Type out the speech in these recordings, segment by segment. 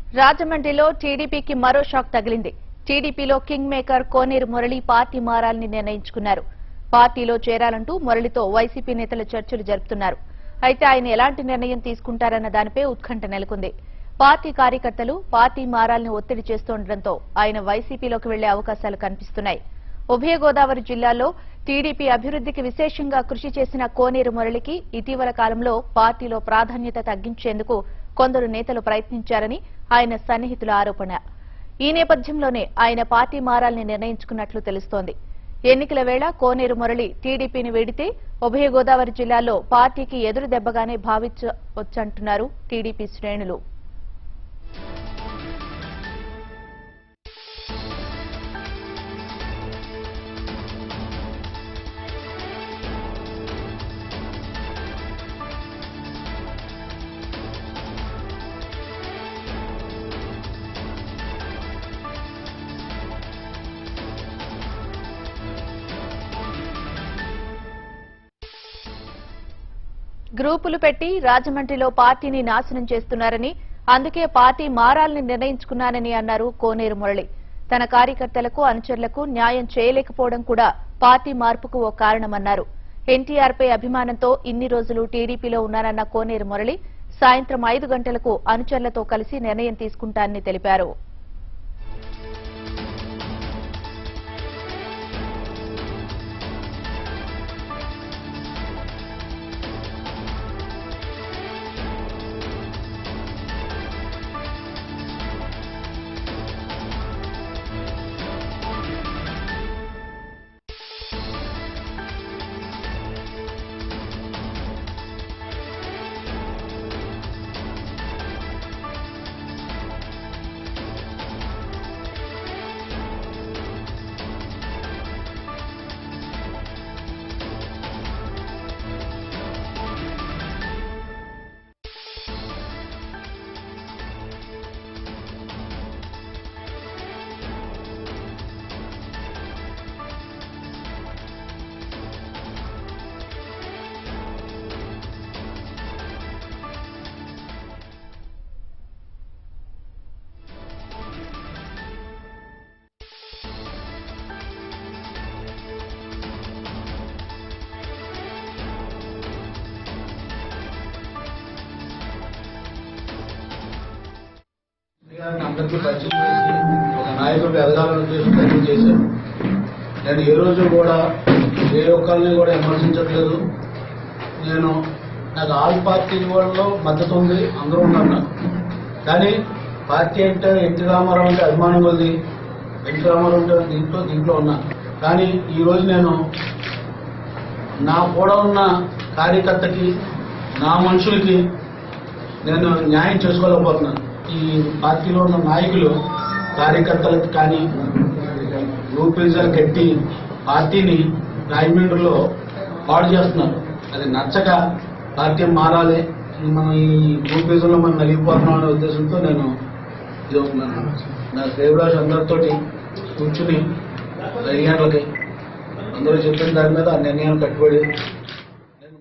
రాజమండ్రిలో టీడీపీకి మరో షాక్ తగిలింది టీడీపీలో king maker Koneru Murali party మారాలని నిర్ణయించుకున్నారు పార్టీలో చేరాలంటూ మురళితో వైసీపీ నేతలు చర్చలు జరుపుతున్నారు అయితే ఆయన ఎలాంటి నిర్ణయం తీసుకుంటారన్న దానిపై ఉత్కంఠ నెలకొంది పార్టీ కార్యకర్తలు పార్టీ మారాలని ఒత్తిడి చేస్తుండటంతో ఆయన వైసీపీలోకి వెళ్లే అవకాశాలు కనిపిస్తున్నాయి ఉభయ గోదావరి జిల్లాలో టీడీపీ అభివృద్ధికి విశేషంగా కృషి చేసిన కోనేరు మురళికి ఇటీవల కాలంలో పార్టీలో ప్రాధాన్యత తగ్గించేందుకు కొందరు నేతలు ప్రయత్నించారని ఆయన సన్నిహితుల ఆరోపణ ఈ నేపథ్యంలోనే ఆయన పార్టీ మారాలని నిర్ణయించుకున్నట్లు తెలుస్తోంది ఎన్నికల వేళ కోనేరు మురళి టీడీపీని వీడితే ఉభయ గోదావరి జిల్లాలో పార్టీకి ఎదురు దెబ్బగానే భావించవచ్చంటున్నారు టీడీపీ శ్రేణులు గ్రూపులు పెట్టి రాజమండ్రిలో పార్టీని నాశనం చేస్తున్నారని అందుకే పార్టీ మారాలని నిర్ణయించుకున్నానని అన్నారు కోనేరు మురళి తన కార్యకర్తలకు అనుచరులకు న్యాయం చేయలేకపోవడం కూడా పార్టీ మార్పుకు ఓ కారణమన్నారు ఎన్టీఆర్ పై అభిమానంతో ఇన్ని రోజులు టీడీపీలో ఉన్నారన్న కోనేరు మురళి సాయంత్రం ఐదు గంటలకు అనుచరులతో కలిసి నిర్ణయం తీసుకుంటానని తెలిపారు గారిని అందరికీ పరిచయం చేసి ఒక నాయకుడు ఎదగాలని ఉద్దేశం ప్రయత్నం చేశారు నేను ఏ రోజు కూడా ఏ ఒక్కరిని కూడా విమర్శించట్లేదు నేను నాకు ఆల్ పార్టీ వాళ్ళలో మద్దతు ఉంది అందరూ ఉన్నారు నాకు కానీ పార్టీ అంటే ఎన్టీ రామారావు అంటే అభిమానం ఉంది ఎన్టీ రామారావు అంటే దీంట్లో దీంట్లో ఉన్నా కానీ ఈ రోజు నేను నా కూడా ఉన్న కార్యకర్తకి నా మనుషులకి నేను న్యాయం చేసుకోలేకపోతున్నాను ఈ పార్టీలో ఉన్న నాయకులు కార్యకర్తలకు కానీ రూపీజాలు కట్టి పార్టీని రాజమండ్రిలో పాడు చేస్తున్నారు అది నచ్చక పార్టీ మారాలి మనం ఈ రూపీజంలో మనం నలిగిపోతున్నాం అనే ఉద్దేశంతో నేను ఇది ఒక నా- నా దేవరాజు అందరితోటి కూర్చుని ఐదు గంటలకి అందరూ చెప్పిన దాని మీద ఆ నిర్ణయాన్ని కట్టుబడి నేను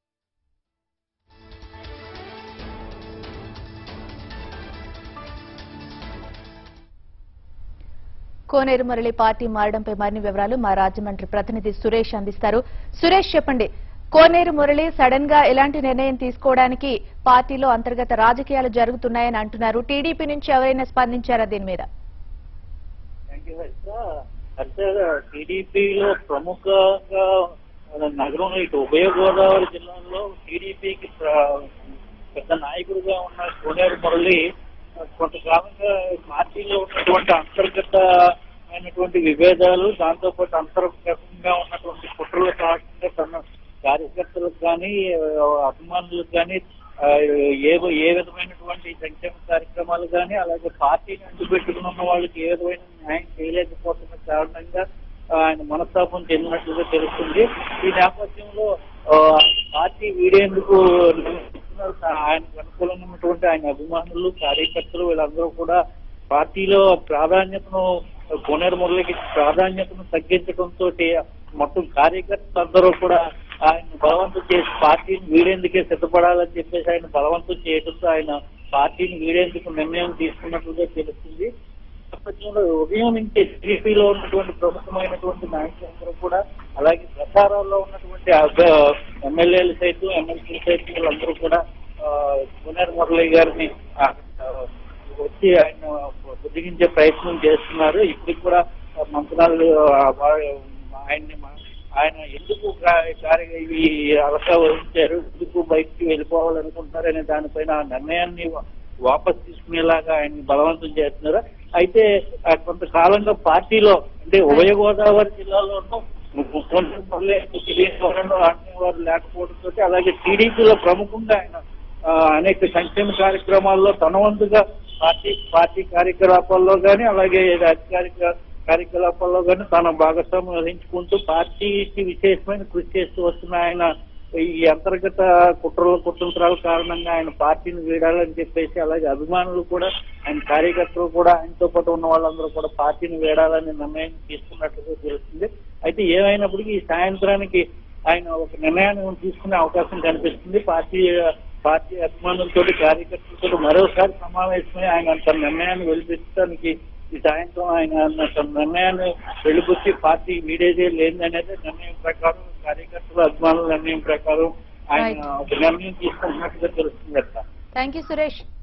కోనేరు మురళి పార్టీ మారడంపై మరిన్ని వివరాలు మా రాజమండ్రి ప్రతినిధి సురేష్ అందిస్తారు సురేష్ చెప్పండి కోనేరు మురళి సడన్ గా ఎలాంటి నిర్ణయం తీసుకోవడానికి పార్టీలో అంతర్గత రాజకీయాలు జరుగుతున్నాయని అంటున్నారు టీడీపీ నుంచి ఎవరైనా స్పందించారా దీని మీద థ్యాంక్ యూ హర్ష హర్ష టీడీపీలో ప్రముఖంగా మన నగరంలో ఇటు ఉభయ గోదావరి జిల్లాలో టీడీపీకి పెద్ద నాయకుడిగా ఉన్న కోనేరు మురళి కొంతకాలంగా పార్టీలో ఉన్నటువంటి అంతర్గతమైనటువంటి విభేదాలు దాంతో పాటు అంతర్గతంగా ఉన్నటువంటి కుట్రలు కాకుండా తన కార్యకర్తలకు కానీ అభిమానులకు కానీ ఆ, ఏ ఏ విధమైనటువంటి సంక్షేమ కార్యక్రమాలు కానీ అలాగే పార్టీని అంటుపెట్టుకుని ఉన్న వాళ్ళకి ఏ విధమైన న్యాయం చేయలేకపోతున్న కారణంగా ఆ, ఆయన మనస్తాపం చెందినట్లుగా తెలుస్తుంది ఈ నేపథ్యంలో ఆ, పార్టీ వీడేందుకు నిర్ణయించుకున్నారు. ఆయనకు అనుకూలంగా ఉన్నటువంటి ఆయన అభిమానులు కార్యకర్తలు వీళ్ళందరూ కూడా పార్టీలో ప్రాధాన్యతను కోనేరు మురళికి ప్రాధాన్యతను తగ్గించడంతో మొత్తం కార్యకర్తలు అందరూ కూడా ఆయన బలవంతం చేసి పార్టీని వీడేందుకే సిద్ధపడాలని చెప్పేసి ఆయన బలవంతం చేయడంతో ఆయన పార్టీని వీడేందుకు నిర్ణయం తీసుకున్నట్లుగా తెలుస్తుంది నేపథ్యంలో ఉదయం నుంచి టీడీపీలో ఉన్నటువంటి ప్రముఖమైనటువంటి నాయకులందరూ కూడా అలాగే ప్రచారాల్లో ఉన్నటువంటి అభ్య- ఎమ్మెల్యేలు సైతం ఎమ్మెల్సీలు సైతం వీళ్ళందరూ కూడా ఆ, పునేర్ మురళి గారిని ఆ, ఆ, వచ్చి ఆయన బుద్ధిగించే ప్రయత్నం చేస్తున్నారు ఇప్పటికి కూడా మంత్రాలు ఆయన్ని మా- ఆయన ఎందుకు కా- కార్య ఈ అలసా వహించారు ఎందుకు బయటికి వెళ్ళిపోవాలనుకుంటున్నారు అనే దానిపైన ఆ నిర్ణయాన్ని వా- వాపస్ తీసుకునేలాగా ఆయన్ని బలవంతం చేస్తున్నారు అయితే ఆ కొంతకాలంగా పార్టీలో అంటే ఉభయ గోదావరి జిల్లాలోనూ వారు లేకపోవడంతో అలాగే టీడీపీలో ప్రముఖంగా ఆయన ఆ, అనేక సంక్షేమ కార్యక్రమాల్లో తన వంతుగా పార్టీ పార్టీ కార్యకలాపాల్లో కానీ అలాగే అధికారిక కార్యకలాపాల్లో కానీ తన భాగస్వామ్యం వహించుకుంటూ పార్టీకి విశేషమైన కృషి చేస్తూ వస్తున్న ఆయన ఈ అంతర్గత కుట్రల కుతంత్రాల కారణంగా ఆయన పార్టీని వీడాలని చెప్పేసి అలాగే అభిమానులు కూడా ఆయన కార్యకర్తలు కూడా ఆయనతో పాటు ఉన్న వాళ్ళందరూ కూడా పార్టీని వీడాలని నిర్ణయం తీసుకున్నట్లుగా తెలుస్తుంది అయితే ఏమైనప్పటికీ ఈ సాయంత్రానికి ఆయన ఒక నిర్ణయాన్ని తీసుకునే అవకాశం కనిపిస్తుంది పార్టీ పార్టీ అభిమానులతో కార్యకర్తలతో మరోసారి సమావేశమై ఆయన తన నిర్ణయాన్ని వెలిపించడానికి ఈ సాయంత్రం ఆయన తన నిర్ణయాన్ని వెలిపుచ్చి పార్టీ వీడేదే లేదనేది నిర్ణయం ప్రకారం కార్యకర్తల అభిమానుల నిర్ణయం ప్రకారం ఆయన ఒక నిర్ణయం తీసుకుంటున్నట్టుగా తెలుస్తుంది అక్క థ్యాంక్ యూ సురేష్